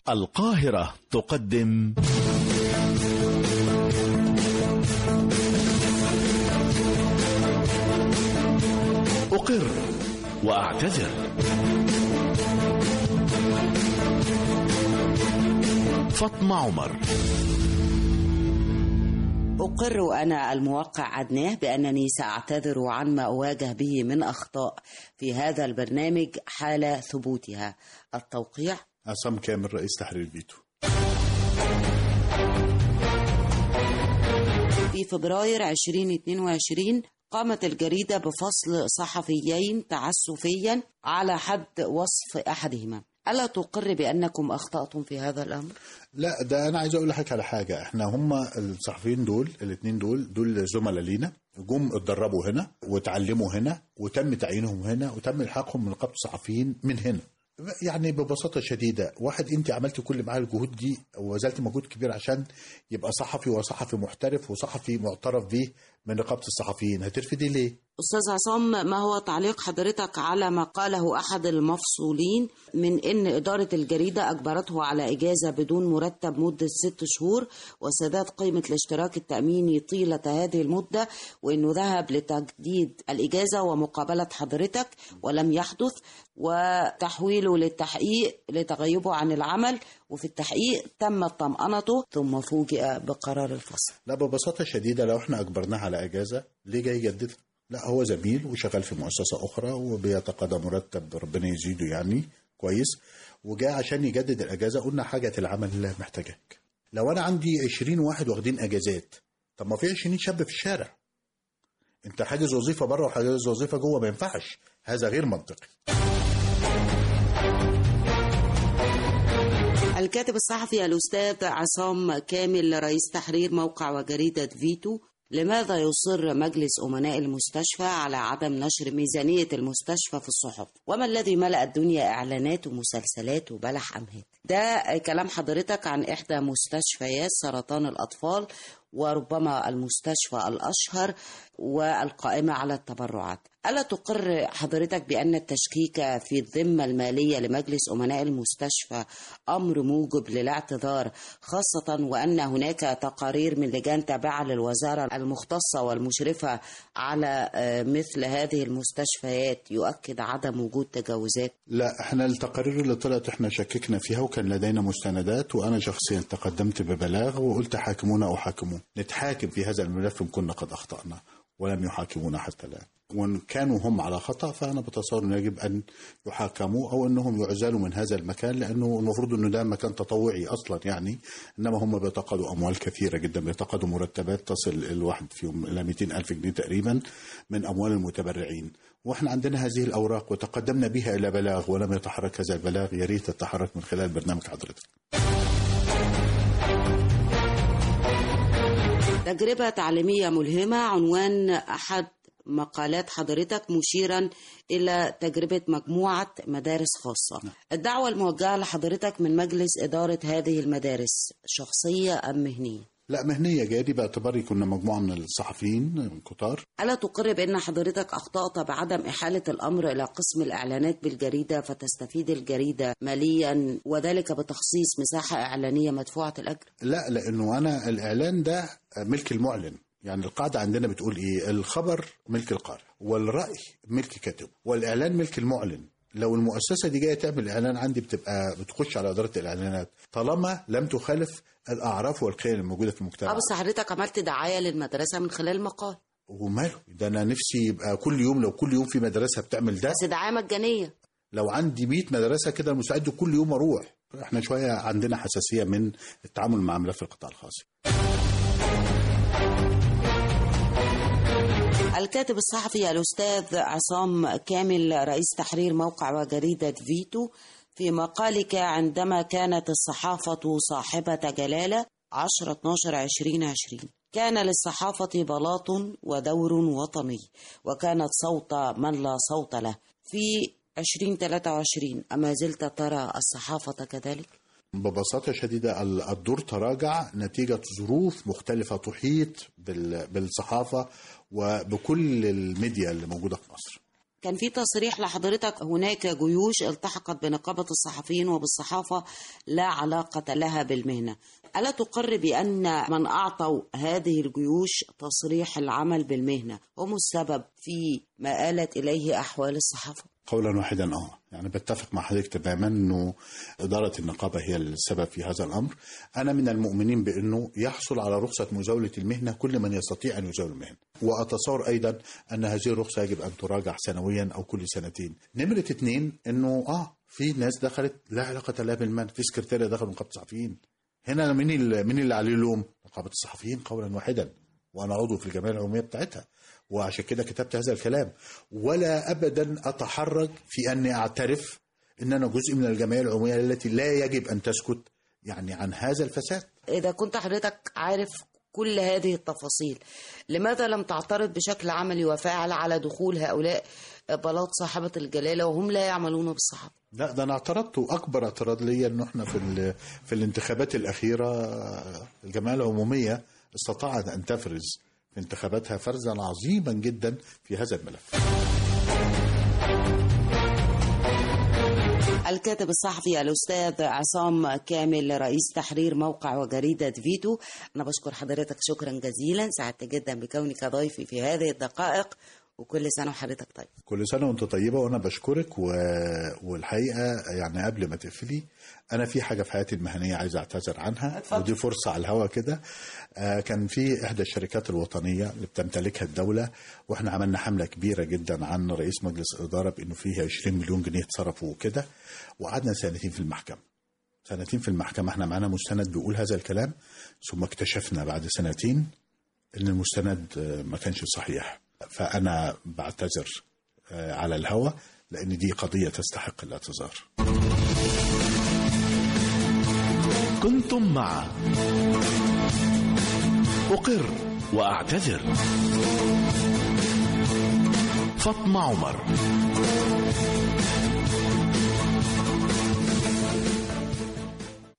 القاهرة تقدم أقر وأعتذر فاطمة عمر أقر أنا الموقع عدناه بأنني سأعتذر عن ما أواجه به من أخطاء في هذا البرنامج حال ثبوتها التوقيع عصام كامل رئيس تحرير فيتو في فبراير 2022 قامت الجريدة بفصل صحفيين تعسفيا على حد وصف أحدهما ألا تقر بأنكم أخطأتم في هذا الأمر؟ لا ده انا عايز اقول لحضرتك على حاجه احنا هم الصحفيين دول الاثنين دول دول زملاء لينا جم اتدربوا هنا وتعلموا هنا وتم تعيينهم هنا وتم الحاقهم من نقابه الصحفيين من هنا يعني ببساطة شديدة واحد انت عملت كل معاه الجهود دي وبذلت مجهود كبير عشان يبقى صحفي وصحفي محترف وصحفي معترف به من نقابة الصحفيين هترفضي ليه؟ أستاذ عصام ما هو تعليق حضرتك على ما قاله أحد المفصولين من أن إدارة الجريدة أجبرته على إجازة بدون مرتب مدة ست شهور وسداد قيمة الاشتراك التأميني طيلة هذه المدة وأنه ذهب لتجديد الإجازة ومقابلة حضرتك ولم يحدث وتحويله للتحقيق لتغيبه عن العمل وفي التحقيق تمت طمأنته ثم فوجئ بقرار الفصل لا ببساطة شديدة لو احنا أجبرناه على إجازة ليه جاي يجددها؟ لا هو زميل وشغال في مؤسسة أخرى وبيتقاضى مرتب ربنا يزيده يعني كويس وجاء عشان يجدد الأجازة قلنا حاجة العمل محتاجاك لو أنا عندي 20 واحد واخدين أجازات طب ما في 20 شاب في الشارع أنت حاجز وظيفة بره وحاجز وظيفة جوه ما ينفعش هذا غير منطقي الكاتب الصحفي الأستاذ عصام كامل رئيس تحرير موقع وجريدة فيتو لماذا يصر مجلس أمناء المستشفى على عدم نشر ميزانية المستشفى في الصحف؟ وما الذي ملأ الدنيا إعلانات ومسلسلات وبلح أمهات؟ ده كلام حضرتك عن إحدى مستشفيات سرطان الأطفال وربما المستشفى الأشهر والقائمة على التبرعات ألا تقر حضرتك بأن التشكيك في الذمة المالية لمجلس أمناء المستشفى أمر موجب للاعتذار خاصة وأن هناك تقارير من لجان تابعة للوزارة المختصة والمشرفة على مثل هذه المستشفيات يؤكد عدم وجود تجاوزات لا احنا التقارير اللي طلعت احنا شككنا فيها وكان لدينا مستندات وانا شخصيا تقدمت ببلاغ وقلت حاكمونا او حاكمون نتحاكم في هذا الملف ان كنا قد اخطانا ولم يحاكمونا حتى الان وان كانوا هم على خطا فانا بتصور انه يجب ان يحاكموا او انهم يعزلوا من هذا المكان لانه المفروض انه ده مكان تطوعي اصلا يعني انما هم بيتقاضوا اموال كثيره جدا بيتقاضوا مرتبات تصل الواحد فيهم الى 200 الف جنيه تقريبا من اموال المتبرعين واحنا عندنا هذه الاوراق وتقدمنا بها الى بلاغ ولم يتحرك هذا البلاغ يا ريت تتحرك من خلال برنامج حضرتك تجربة تعليمية ملهمة عنوان أحد مقالات حضرتك مشيرا إلى تجربة مجموعة مدارس خاصة الدعوة الموجهة لحضرتك من مجلس إدارة هذه المدارس شخصية أم مهنية؟ لا مهنيه جادي باعتباري كنا مجموعه من الصحفيين كتار ألا تقر بأن حضرتك أخطأت بعدم إحالة الأمر إلى قسم الإعلانات بالجريدة فتستفيد الجريدة ماليا وذلك بتخصيص مساحة إعلانية مدفوعة الأجر؟ لا لانه انا الاعلان ده ملك المعلن يعني القاعدة عندنا بتقول إيه الخبر ملك القارئ والرأي ملك كاتب والإعلان ملك المعلن لو المؤسسة دي جاية تعمل إعلان عندي بتبقى بتخش على إدارة الإعلانات طالما لم تخالف الأعراف والقيم الموجودة في أه المجتمع بس حضرتك عملت دعاية للمدرسة من خلال مقال وماله ده أنا نفسي يبقى كل يوم لو كل يوم في مدرسة بتعمل ده بس دعاية مجانية لو عندي 100 مدرسة كده مستعد كل يوم أروح احنا شوية عندنا حساسية من التعامل مع ملف القطاع الخاص الكاتب الصحفي الأستاذ عصام كامل رئيس تحرير موقع وجريدة فيتو في مقالك عندما كانت الصحافة صاحبة جلالة 10 12 2020 كان للصحافة بلاط ودور وطني وكانت صوت من لا صوت له في 2023 أما زلت ترى الصحافة كذلك؟ ببساطة شديدة الدور تراجع نتيجة ظروف مختلفة تحيط بال- بالصحافة وبكل الميديا اللي موجودة في مصر كان في تصريح لحضرتك هناك جيوش التحقت بنقابة الصحفيين وبالصحافة لا علاقة لها بالمهنة ألا تقر بأن من أعطوا هذه الجيوش تصريح العمل بالمهنة هم السبب في ما آلت إليه أحوال الصحافة؟ قولا واحدا اه يعني بتفق مع حضرتك تماما انه اداره النقابه هي السبب في هذا الامر انا من المؤمنين بانه يحصل على رخصه مزاوله المهنه كل من يستطيع ان يزاول المهنه واتصور ايضا ان هذه الرخصه يجب ان تراجع سنويا او كل سنتين نمره اثنين انه اه في ناس دخلت لا علاقه لها بالمهنه في سكرتيريا دخلوا نقابه الصحفيين هنا مين اللي مين اللي عليه اللوم نقابه الصحفيين قولا واحدا وانا عضو في الجمعيه العموميه بتاعتها وعشان كده كتبت هذا الكلام ولا ابدا اتحرج في اني اعترف ان انا جزء من الجمعيه العموميه التي لا يجب ان تسكت يعني عن هذا الفساد إذا كنت حضرتك عارف كل هذه التفاصيل لماذا لم تعترض بشكل عملي وفاعل على دخول هؤلاء بلاط صاحبة الجلالة وهم لا يعملون بالصحافة لا ده انا اعترضت واكبر اعتراض ليا انه احنا في ال- في الانتخابات الاخيره الجمعيه العموميه استطاعت ان تفرز في انتخاباتها فرزا عظيما جدا في هذا الملف الكاتب الصحفي الأستاذ عصام كامل رئيس تحرير موقع وجريدة فيتو أنا بشكر حضرتك شكرا جزيلا سعدت جدا بكونك ضيفي في هذه الدقائق وكل سنة وحضرتك طيب كل سنه وانت طيبه وانا بشكرك و... والحقيقه يعني قبل ما تقفلي انا في حاجه في حياتي المهنيه عايز اعتذر عنها اتفضل. ودي فرصه على الهوا كده آه، كان في احدى الشركات الوطنيه اللي بتمتلكها الدوله واحنا عملنا حمله كبيره جدا عن رئيس مجلس الاداره بانه فيه 20 مليون جنيه اتصرفوا وكده وقعدنا سنتين في المحكمه سنتين في المحكمه احنا معانا مستند بيقول هذا الكلام ثم اكتشفنا بعد سنتين ان المستند آه، ما كانش صحيح فانا بعتذر آه، على الهوى لان دي قضيه تستحق الاعتذار كنتم مع أقر وأعتذر فاطمة عمر